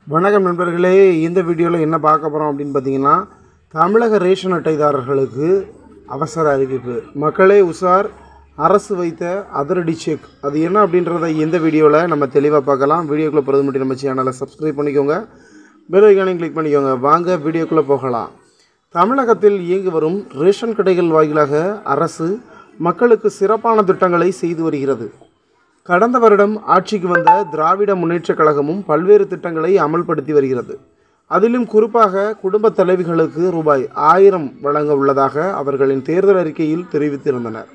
வணக்கம் நண்பர்களே இந்த வீடியோவில் என்ன பார்க்க போகிறோம் அப்படின்னு பார்த்தீங்கன்னா தமிழக ரேஷன் அட்டைதாரர்களுக்கு அவசர அறிவிப்பு மக்களே உஷார் அரசு வைத்த அதிரடி செக் அது என்ன அப்படின்றத இந்த வீடியோவில் நம்ம தெளிவாக பார்க்கலாம் வீடியோக்குள்ளே போகிறது மட்டும் நம்ம சேனலை சப்ஸ்கிரைப் பண்ணிக்கோங்க பெல் ஐக்கானையும் கிளிக் பண்ணிக்கோங்க வாங்க வீடியோக்குள்ளே போகலாம் தமிழகத்தில் இயங்கி வரும் ரேஷன் கடைகள் வாயிலாக அரசு மக்களுக்கு சிறப்பான திட்டங்களை செய்து வருகிறது கடந்த வருடம் ஆட்சிக்கு வந்த திராவிட முன்னேற்றக் கழகமும் பல்வேறு திட்டங்களை அமல்படுத்தி வருகிறது அதிலும் குறிப்பாக குடும்ப தலைவிகளுக்கு ரூபாய் ஆயிரம் வழங்க உள்ளதாக அவர்களின் தேர்தல் அறிக்கையில் தெரிவித்திருந்தனர்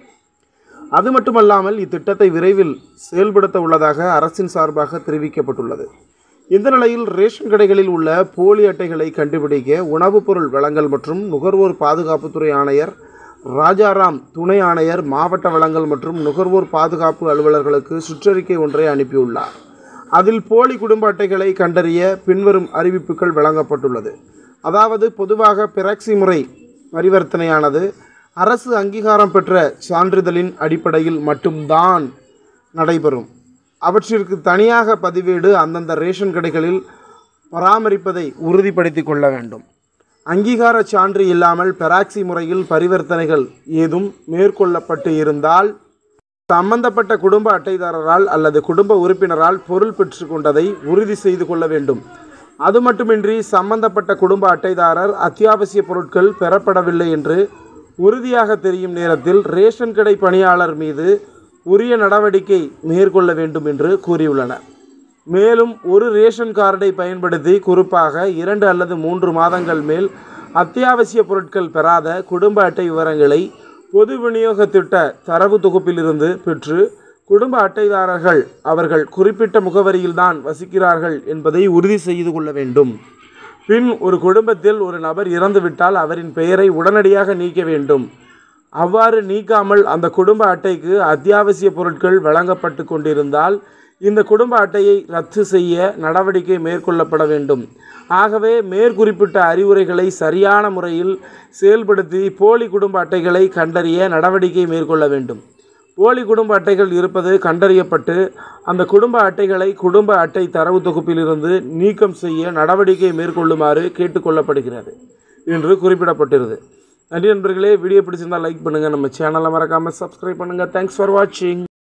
அது மட்டுமல்லாமல் இத்திட்டத்தை விரைவில் செயல்படுத்த உள்ளதாக அரசின் சார்பாக தெரிவிக்கப்பட்டுள்ளது இந்த நிலையில் ரேஷன் கடைகளில் உள்ள போலி அட்டைகளை கண்டுபிடிக்க உணவுப் பொருள் வழங்கல் மற்றும் நுகர்வோர் பாதுகாப்புத்துறை ஆணையர் ராஜாராம் துணை ஆணையர் மாவட்ட வழங்கல் மற்றும் நுகர்வோர் பாதுகாப்பு அலுவலர்களுக்கு சுற்றறிக்கை ஒன்றை அனுப்பியுள்ளார் அதில் போலி குடும்ப அட்டைகளை கண்டறிய பின்வரும் அறிவிப்புகள் வழங்கப்பட்டுள்ளது அதாவது பொதுவாக பிராக்சி முறை பரிவர்த்தனையானது அரசு அங்கீகாரம் பெற்ற சான்றிதழின் அடிப்படையில் மட்டும்தான் நடைபெறும் அவற்றிற்கு தனியாக பதிவேடு அந்தந்த ரேஷன் கடைகளில் பராமரிப்பதை உறுதிப்படுத்திக் கொள்ள வேண்டும் அங்கீகார சான்று இல்லாமல் பெராக்சி முறையில் பரிவர்த்தனைகள் ஏதும் மேற்கொள்ளப்பட்டு இருந்தால் சம்பந்தப்பட்ட குடும்ப அட்டைதாரரால் அல்லது குடும்ப உறுப்பினரால் பொருள் பெற்றுக்கொண்டதை உறுதி செய்து கொள்ள வேண்டும் அது மட்டுமின்றி சம்பந்தப்பட்ட குடும்ப அட்டைதாரர் அத்தியாவசிய பொருட்கள் பெறப்படவில்லை என்று உறுதியாக தெரியும் நேரத்தில் ரேஷன் கடை பணியாளர் மீது உரிய நடவடிக்கை மேற்கொள்ள வேண்டும் என்று கூறியுள்ளனர் மேலும் ஒரு ரேஷன் கார்டை பயன்படுத்தி குறிப்பாக இரண்டு அல்லது மூன்று மாதங்கள் மேல் அத்தியாவசிய பொருட்கள் பெறாத குடும்ப அட்டை விவரங்களை பொது விநியோக திட்ட தரவு தொகுப்பிலிருந்து பெற்று குடும்ப அட்டைதாரர்கள் அவர்கள் குறிப்பிட்ட முகவரியில்தான் வசிக்கிறார்கள் என்பதை உறுதி செய்து கொள்ள வேண்டும் பின் ஒரு குடும்பத்தில் ஒரு நபர் இறந்துவிட்டால் அவரின் பெயரை உடனடியாக நீக்க வேண்டும் அவ்வாறு நீக்காமல் அந்த குடும்ப அட்டைக்கு அத்தியாவசிய பொருட்கள் வழங்கப்பட்டு கொண்டிருந்தால் இந்த குடும்ப அட்டையை ரத்து செய்ய நடவடிக்கை மேற்கொள்ளப்பட வேண்டும் ஆகவே மேற்குறிப்பிட்ட அறிவுரைகளை சரியான முறையில் செயல்படுத்தி போலி குடும்ப அட்டைகளை கண்டறிய நடவடிக்கை மேற்கொள்ள வேண்டும் போலி குடும்ப அட்டைகள் இருப்பது கண்டறியப்பட்டு அந்த குடும்ப அட்டைகளை குடும்ப அட்டை தரவு தொகுப்பிலிருந்து நீக்கம் செய்ய நடவடிக்கை மேற்கொள்ளுமாறு கேட்டுக்கொள்ளப்படுகிறது என்று குறிப்பிடப்பட்டிருது நன்றி நண்பர்களே வீடியோ பிடிச்சிருந்தால் லைக் பண்ணுங்கள் நம்ம சேனலை மறக்காமல் சப்ஸ்கிரைப் பண்ணுங்கள் தேங்க்ஸ் ஃபார் வாட்சிங்